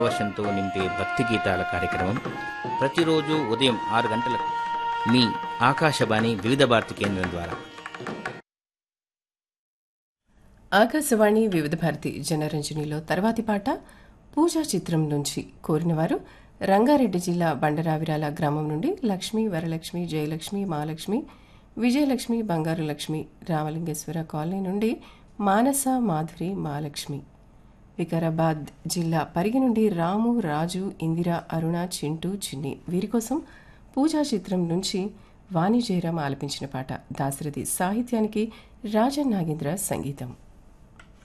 వర్షంతో నింపే భక్తి గీతాల కార్యక్రమం ప్రతిరోజు ఉదయం ఆరు గంటలకు మీ ఆకాశవాణి వివిధ భారతి కేంద్రం ద్వారా ఆకాశవాణి వివిధ భారతి జనరంజనిలో తర్వాతి పాట పూజా చిత్రం నుంచి కోరినవారు రంగారెడ్డి జిల్లా బండరావిరాల గ్రామం నుండి లక్ష్మి వరలక్ష్మి జయలక్ష్మి మహాలక్ష్మి విజయలక్ష్మి బంగారు లక్ష్మి రామలింగేశ్వర కాలనీ నుండి మానస మాధురి మహాలక్ష్మి వికారాబాద్ జిల్లా పరిగి నుండి రాము రాజు ఇందిర అరుణ చింటూ చిన్ని వీరి కోసం పూజా చిత్రం నుంచి వాణి జయరాం ఆలపించిన పాట దాశరథి సాహిత్యానికి రాజన్ నాగేంద్ర సంగీతం